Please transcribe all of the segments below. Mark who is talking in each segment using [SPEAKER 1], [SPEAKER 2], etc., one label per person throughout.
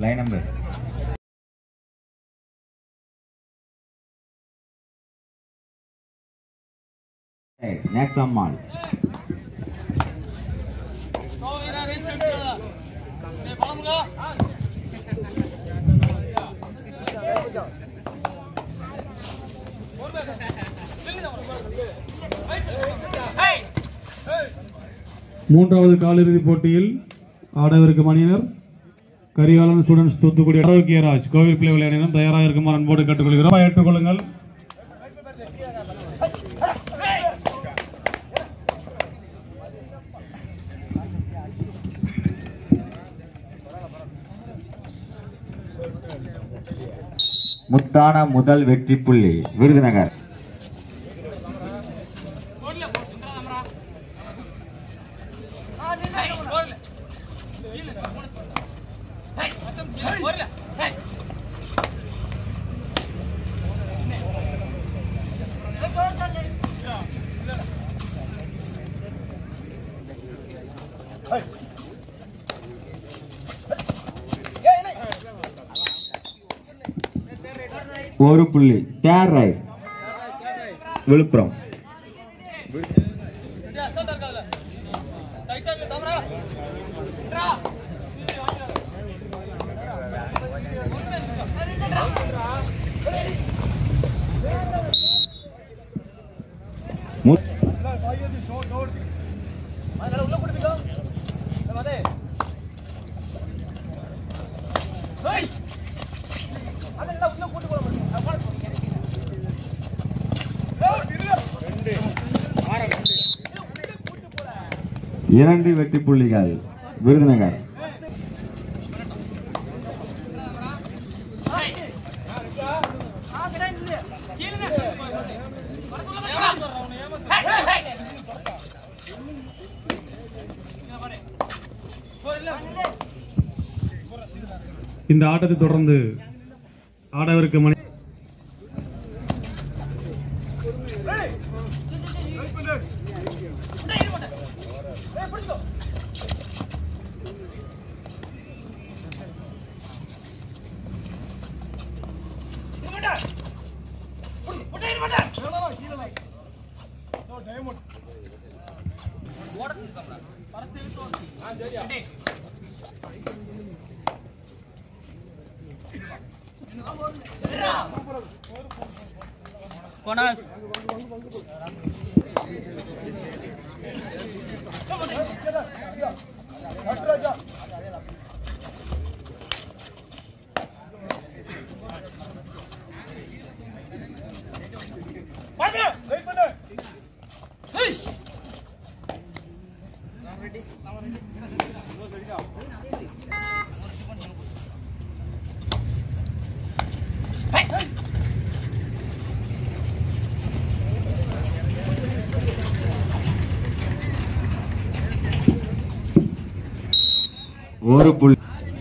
[SPEAKER 1] line number Nesammal
[SPEAKER 2] மூன்றாவது காலிறுதிப் போட்டியில் ஆடவருக்கு மணியினர் கரிகாலன் ஸ்டூடெண்ட்ஸ் தூத்துக்குடி ஆரோக்கியராஜ் கோவில் பிள்ளை விளையாடினர் தயாராக இருக்குமாறு அன்போடு கேட்டுக்கொள்கிறோம் ஏற்றுக்கொள்ளுங்கள்
[SPEAKER 1] முத்தான முதல் வெற்றி புள்ளி விருதுநகர் ஒரு புள்ளி தேர் ரைட் விழுப்புரம் மு- இரண்டு வெற்றி புள்ளிகள் விருதுநகர்
[SPEAKER 2] இந்த ஆட்டத்தை தொடர்ந்து ஆடவருக்கு மணி
[SPEAKER 1] ஒரு புள்ளி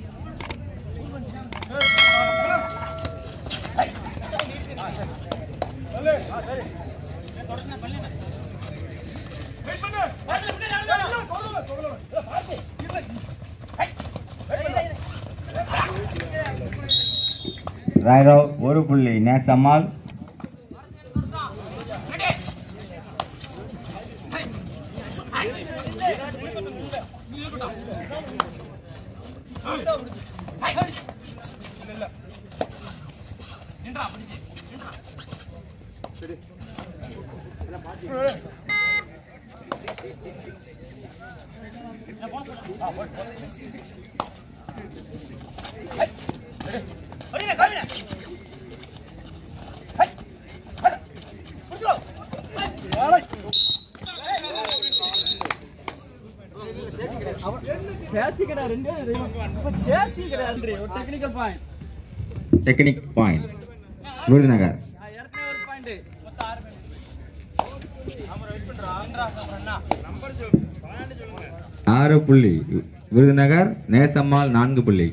[SPEAKER 1] ராய்ராவ் ஒரு புள்ளி நேசம்மாள் டெக்னிக் பாயிண்ட் விருதுநகர் ஆறு புள்ளி விருதுநகர் நேசம்மாள் நான்கு புள்ளி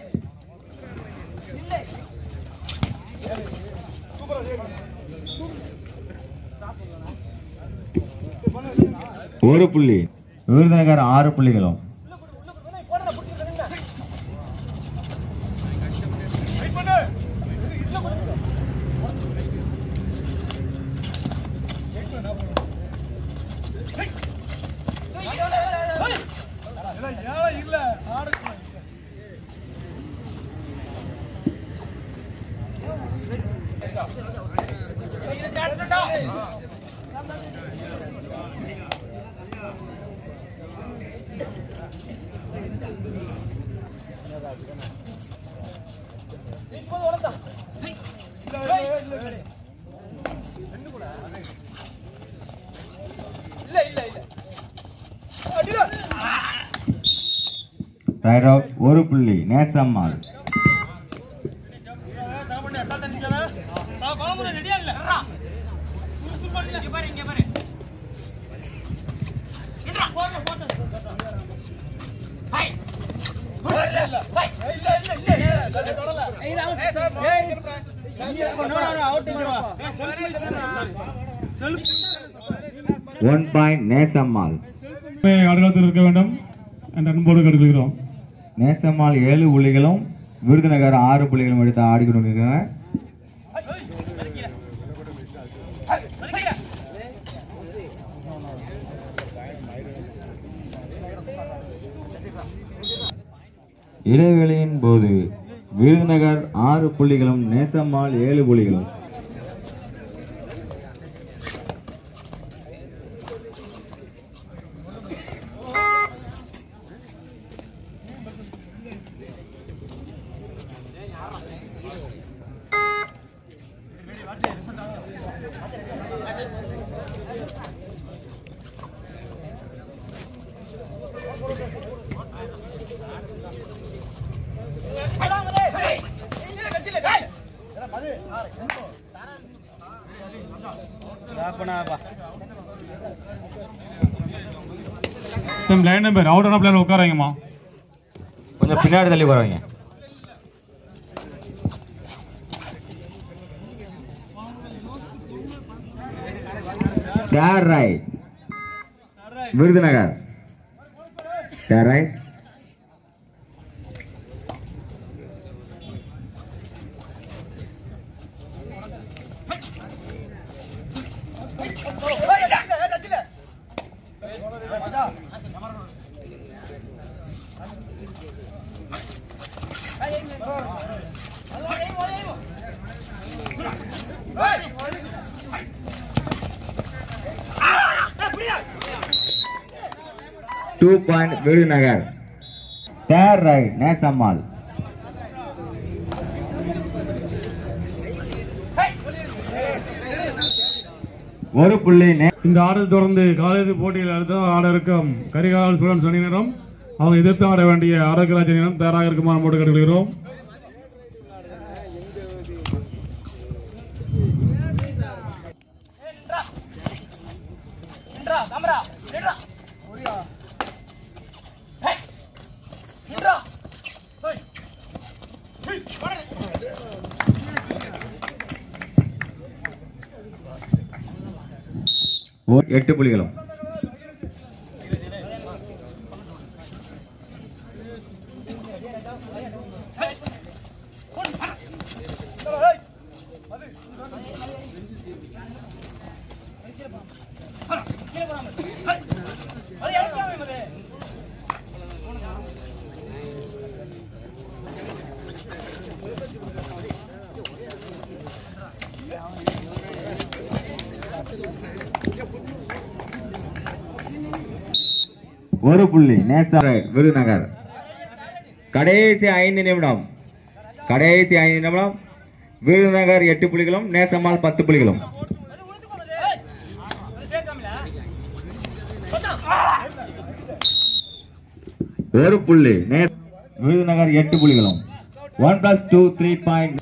[SPEAKER 1] ஒரு புள்ளி விருதுநகர் ஆறு புள்ளிகளும் ரைட் அவுட் ஒரு புள்ளி நேசம்மாள் ஒன் பாயிண்ட் நேசம்மாள்
[SPEAKER 2] ஆடுகளத்தில் இருக்க வேண்டும் என்ற அன்போடு கேட்டுக்கொள்கிறோம்
[SPEAKER 1] நேசம்மாள் ஏழு புள்ளிகளும் விருதுநகர் ஆறு புள்ளிகளும் எடுத்து ஆடிக்கொண்டிருக்காங்க இடைவெளியின் போது விருதுநகர் ஆறு புள்ளிகளும் நேசம்மாள் ஏழு புள்ளிகளும்
[SPEAKER 2] லைன் நம்பர் அவுட் ஆன பிளேயர் உட்காரங்கம்மா
[SPEAKER 1] கொஞ்சம் பின்னாடி தள்ளி போறவங்க start raid Virudhunagar start raid two point Virudhunagar start raid Nesammal ஒரு புள்ளி நே
[SPEAKER 2] இந்த ஆடல் தொடர்ந்து காலேஜ் போட்டியில் அடுத்த ஆட இருக்கும் கரிகால் ஸ்டூடெண்ட்ஸ் அணியினரும் அவங்க எதிர்த்து ஆட வேண்டிய ஆரோக்கியராஜ் அணியினரும் தயாராக இருக்குமாறு போட்டு கேட்டுக்கொள்கிறோம்
[SPEAKER 1] ஓ- எட்டு புள்ளிகளும் ஒரு புள்ளி நேசம் ரைட் விருதுநகர் கடைசி ஐந்து நிமிடம் கடைசி ஐந்து நிமிடம் விருதுநகர் எட்டு புள்ளிகளும் நேசம்மாள் பத்து புள்ளிகளும் ஒரு புள்ளி நே- விருதுநகர் எட்டு புள்ளிகளும் one plus two three point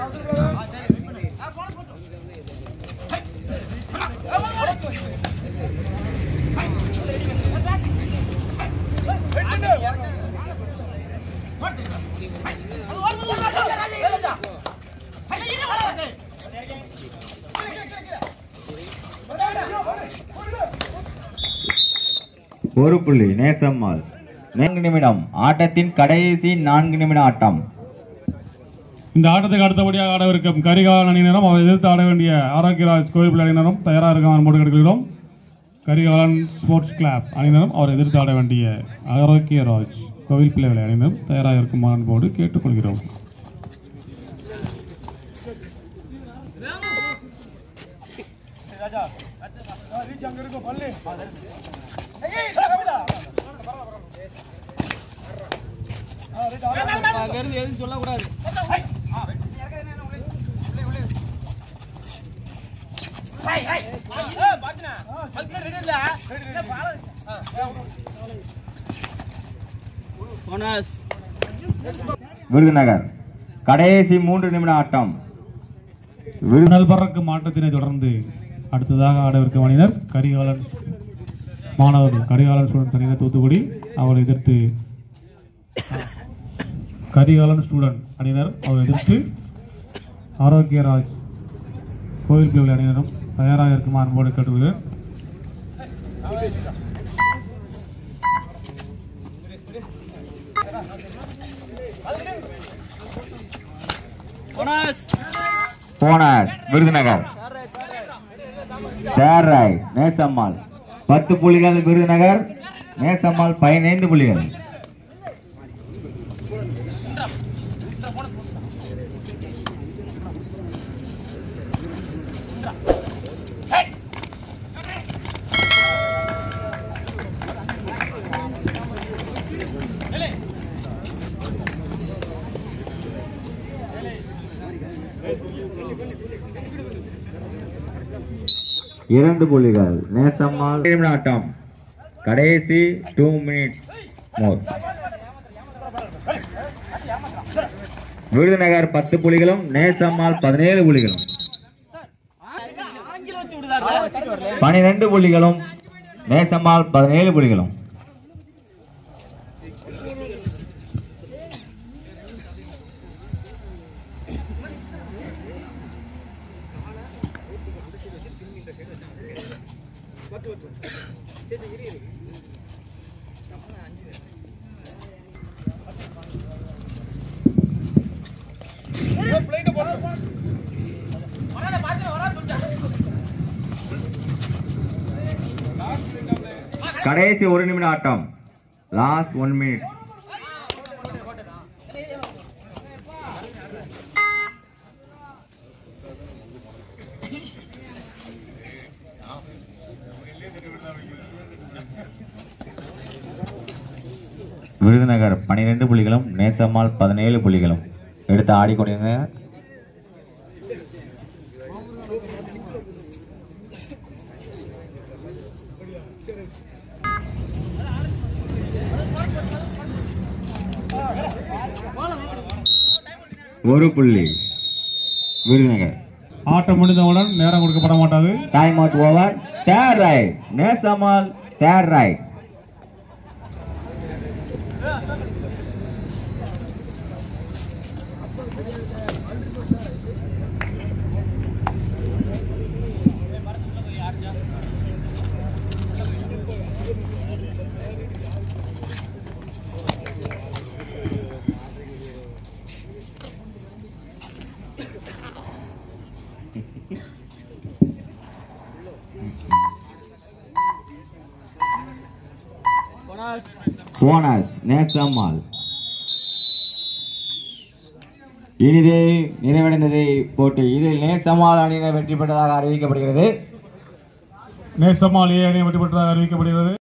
[SPEAKER 1] ஒரு புள்ளி நேசம்மாள் நான்கு நிமிடம் ஆட்டத்தின் கடைசி நான்கு நிமிட ஆட்டம்
[SPEAKER 2] இந்த ஆட்டத்துக்கு அடுத்தபடியாக ஆடவிருக்கும் கரிகாலன் அணியினரும் அவர் எதிர்த்து ஆட வேண்டிய ஆரோக்கியராஜ் கோவில் அணியினரும் தயாராக இருக்காமல் போட்டு கேட்டுக்கொள்கிறோம் கரிகாலன் ஸ்போர்ட்ஸ் கிளப் அணியினரும் அவர் எதிர்த்து ஆட வேண்டிய ஆரோக்கியராஜ் கோவில் பிள்ளைகள் அணியினரும் தயாராக இருக்கும் அன்போடு கேட்டுக்கொள்கிறோம்
[SPEAKER 3] ஏய் அங்கிருந்து எதுவும் சொல்லக்கூடாது போனஸ்
[SPEAKER 1] விருதுநகர் கடைசி மூன்று நிமிட ஆட்டம் விருது
[SPEAKER 2] நல் பறக்கும் ஆட்டத்தினை தொடர்ந்து அடுத்ததாக ஆடவிருக்கும் அணியினர் கரிகாலன் மாணவர்கள் கரிகாலன் ஸ்டூடெண்ட் அணியினர் தூத்துக்குடி அவரை எதிர்த்து கரிகாலன் ஸ்டூடெண்ட் அணியினர் அவரை எதிர்த்து ஆரோக்கியராஜ் கோவில் பிள்ளை அணியினரும் தயாராக இருக்குமா அன்போடு கேட்டுக்கொள்கிறேன்
[SPEAKER 3] bonus
[SPEAKER 1] bonus Virudhunagar their raid Nesammal பத்து புள்ளிகள் விருதுநகர் நேசம்மாள் பதினைந்து புள்ளிகள் இரண்டு புள்ளிகள் நேசம்மாள் நிமிட ஆட்டம் கடைசி டூ மினிட் மோர் விருதுநகர் பத்து புள்ளிகளும் நேசம்மாள் பதினேழு புள்ளிகளும்
[SPEAKER 3] ஆங்கிலம் வச்சு விடுதாரு
[SPEAKER 1] பனிரெண்டு புள்ளிகளும் நேசம்மாள் பதினேழு புள்ளிகளும் கடைசி ஒரு நிமிட ஆட்டம் லாஸ்ட் ஒன் மினிட் விருதுநகர் பனிரெண்டு புள்ளிகளும் நேசம்மாள் பதினேழு புள்ளிகளும் எடுத்து ஆடிக்கொண்டிருங்க ஒரு புள்ளி விருதுநகர்
[SPEAKER 2] ஆட்டம் முடிந்தவுடன் நேரம் கொடுக்கப்பட மாட்டாது
[SPEAKER 1] time out over their raid Nesammal their raid
[SPEAKER 3] bonus
[SPEAKER 1] bonus Nesammal இனிதே நிறைவடைந்ததை போட்டு இதில் நேசம்மாள் அணியினர் வெற்றி பெற்றதாக அறிவிக்கப்படுகிறது
[SPEAKER 2] நேசம்மாள் ஏ அணி வெற்றி பெற்றதாக அறிவிக்கப்படுகிறது